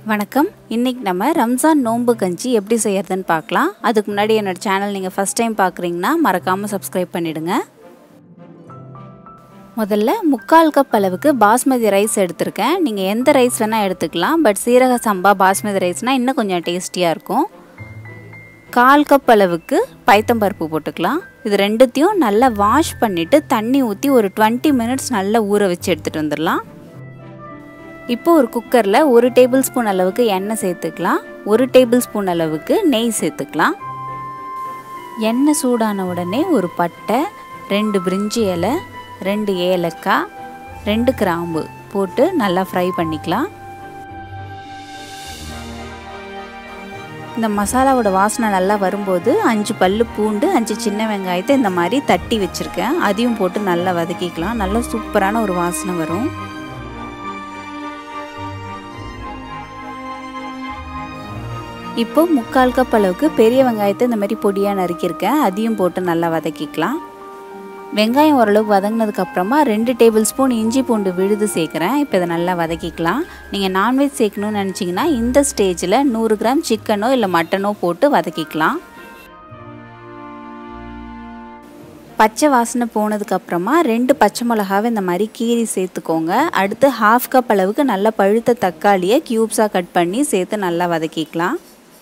வணக்கம் இன்றைக்கி நம்ம ரம்ஜான் நோன்பு கஞ்சி எப்படி செய்யறதுன்னு பார்க்கலாம் அதுக்கு முன்னாடி என்னோடய சேனல் நீங்கள் ஃபஸ்ட் டைம் பார்க்குறீங்கன்னா மறக்காமல் சப்ஸ்கிரைப் பண்ணிவிடுங்க முதல்ல முக்கால் கப் அளவுக்கு பாஸ்மதி ரைஸ் எடுத்திருக்கேன் நீங்கள் எந்த ரைஸ் வேணால் எடுத்துக்கலாம் பட் சீரக சம்பா பாஸ்மதி ரைஸ்னால் இன்னும் கொஞ்சம் டேஸ்டியாக இருக்கும் கால் கப் அளவுக்கு பைத்தம்பருப்பு போட்டுக்கலாம் இது ரெண்டுத்தையும் நல்லா வாஷ் பண்ணிவிட்டு தண்ணி ஊற்றி ஒரு டுவெண்ட்டி மினிட்ஸ் நல்லா ஊற வச்சு எடுத்துகிட்டு வந்துடலாம் இப்போ ஒரு குக்கரில் ஒரு டேபிள் ஸ்பூன் அளவுக்கு எண்ணெய் சேர்த்துக்கலாம் ஒரு டேபிள் ஸ்பூன் அளவுக்கு நெய் சேர்த்துக்கலாம் எண்ணெய் சூடான உடனே ஒரு பட்டை ரெண்டு பிரிஞ்சி இலை ரெண்டு ஏலக்காய் ரெண்டு கிராம்பு போட்டு நல்லா ஃப்ரை பண்ணிக்கலாம் இந்த மசாலாவோட வாசனை நல்லா வரும்போது அஞ்சு பல்லு பூண்டு அஞ்சு சின்ன வெங்காயத்தை இந்த மாதிரி தட்டி வச்சுருக்கேன் அதையும் போட்டு நல்லா வதக்கிக்கலாம் நல்லா சூப்பரான ஒரு வாசனை வரும் இப்போ முக்கால் கப் அளவுக்கு பெரிய வெங்காயத்தை இந்த மாதிரி பொடியாக நறுக்கியிருக்கேன் அதையும் போட்டு நல்லா வதக்கிக்கலாம் வெங்காயம் ஓரளவுக்கு வதங்கினதுக்கு அப்புறமா ரெண்டு டேபிள் ஸ்பூன் இஞ்சி பூண்டு விழுது சேர்க்குறேன் இப்போ இதை நல்லா வதக்கிக்கலாம் நீங்கள் நான்வெஜ் சேர்க்கணும்னு நினச்சிங்கன்னா இந்த ஸ்டேஜில் நூறு கிராம் சிக்கனோ இல்லை மட்டனோ போட்டு வதக்கிக்கலாம் பச்சை வாசனை போனதுக்கு அப்புறமா ரெண்டு பச்சை மிளகாவை இந்த மாதிரி கீரி சேர்த்துக்கோங்க அடுத்து ஹாஃப் கப் அளவுக்கு நல்லா பழுத்த தக்காளியை க்யூப்ஸாக கட் பண்ணி சேர்த்து நல்லா வதக்கிக்கலாம்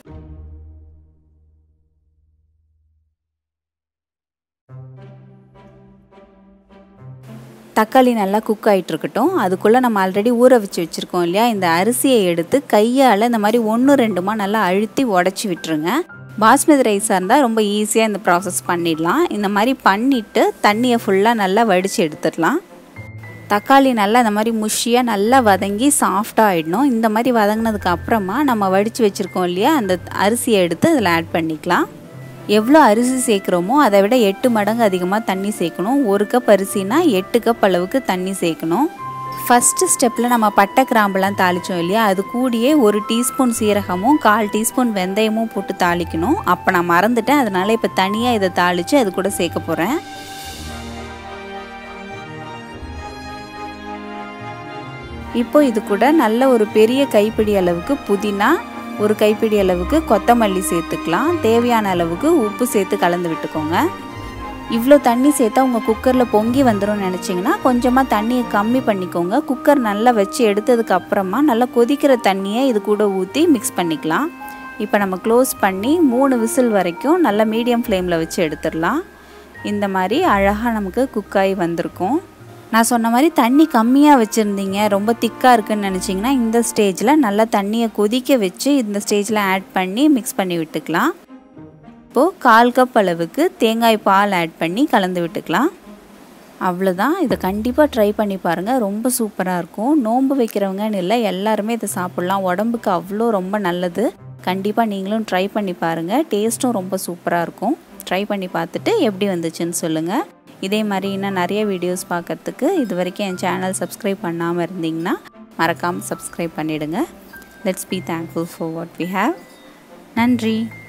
தக்காளி நல்லா குக் ஆகிட்டு இருக்கட்டும் அதுக்குள்ளே நம்ம ஆல்ரெடி ஊற வச்சு வச்சுருக்கோம் இல்லையா இந்த அரிசியை எடுத்து கையால் இந்த மாதிரி ஒன்று ரெண்டுமா நல்லா அழுத்தி உடச்சி விட்டுருங்க பாஸ்மதி ரைஸாக இருந்தால் ரொம்ப ஈஸியாக இந்த ப்ராசஸ் பண்ணிடலாம் இந்த மாதிரி பண்ணிவிட்டு தண்ணியை ஃபுல்லாக நல்லா வடித்து எடுத்துடலாம் தக்காளி நல்லா இந்த மாதிரி முஷியாக நல்லா வதங்கி சாஃப்டாக ஆகிடணும் இந்த மாதிரி வதங்கினதுக்கு அப்புறமா நம்ம வடித்து வச்சுருக்கோம் இல்லையா அந்த அரிசியை எடுத்து அதில் ஆட் பண்ணிக்கலாம் எவ்வளோ அரிசி சேர்க்குறோமோ அதை விட எட்டு மடங்கு அதிகமாக தண்ணி சேர்க்கணும் ஒரு கப் அரிசினா எட்டு கப் அளவுக்கு தண்ணி சேர்க்கணும் ஃபஸ்ட்டு ஸ்டெப்பில் நம்ம பட்டை கிராம்புலாம் தாளித்தோம் இல்லையா அது கூடியே ஒரு டீஸ்பூன் சீரகமும் கால் டீஸ்பூன் வெந்தயமும் போட்டு தாளிக்கணும் அப்போ நான் மறந்துட்டேன் அதனால் இப்போ தனியாக இதை தாளித்து அது கூட சேர்க்க போகிறேன் இப்போ இது கூட நல்ல ஒரு பெரிய கைப்பிடி அளவுக்கு புதினா ஒரு கைப்பிடி அளவுக்கு கொத்தமல்லி சேர்த்துக்கலாம் தேவையான அளவுக்கு உப்பு சேர்த்து கலந்து விட்டுக்கோங்க இவ்வளோ தண்ணி சேர்த்தா உங்கள் குக்கரில் பொங்கி வந்துடும் நினச்சிங்கன்னா கொஞ்சமாக தண்ணியை கம்மி பண்ணிக்கோங்க குக்கர் நல்லா வச்சு எடுத்ததுக்கு அப்புறமா நல்லா கொதிக்கிற தண்ணியை இது கூட ஊற்றி மிக்ஸ் பண்ணிக்கலாம் இப்போ நம்ம க்ளோஸ் பண்ணி மூணு விசில் வரைக்கும் நல்லா மீடியம் ஃப்ளேமில் வச்சு எடுத்துடலாம் இந்த மாதிரி அழகாக நமக்கு குக்காகி வந்திருக்கும் நான் சொன்ன மாதிரி தண்ணி கம்மியாக வச்சுருந்தீங்க ரொம்ப திக்காக இருக்குன்னு நினச்சிங்கன்னா இந்த ஸ்டேஜில் நல்லா தண்ணியை கொதிக்க வச்சு இந்த ஸ்டேஜில் ஆட் பண்ணி மிக்ஸ் பண்ணி விட்டுக்கலாம் இப்போது கால் கப் அளவுக்கு தேங்காய் பால் ஆட் பண்ணி கலந்து விட்டுக்கலாம் அவ்வளோதான் இதை கண்டிப்பாக ட்ரை பண்ணி பாருங்கள் ரொம்ப சூப்பராக இருக்கும் நோன்பு வைக்கிறவங்கன்னு இல்லை எல்லாருமே இதை சாப்பிட்லாம் உடம்புக்கு அவ்வளோ ரொம்ப நல்லது கண்டிப்பாக நீங்களும் ட்ரை பண்ணி பாருங்கள் டேஸ்ட்டும் ரொம்ப சூப்பராக இருக்கும் ட்ரை பண்ணி பார்த்துட்டு எப்படி வந்துச்சுன்னு சொல்லுங்கள் இதே மாதிரி இன்னும் நிறைய வீடியோஸ் பார்க்கறதுக்கு இது வரைக்கும் என் சேனல் சப்ஸ்கிரைப் பண்ணாமல் இருந்தீங்கன்னா மறக்காமல் சப்ஸ்கிரைப் பண்ணிவிடுங்க let's be thankful for what we have நன்றி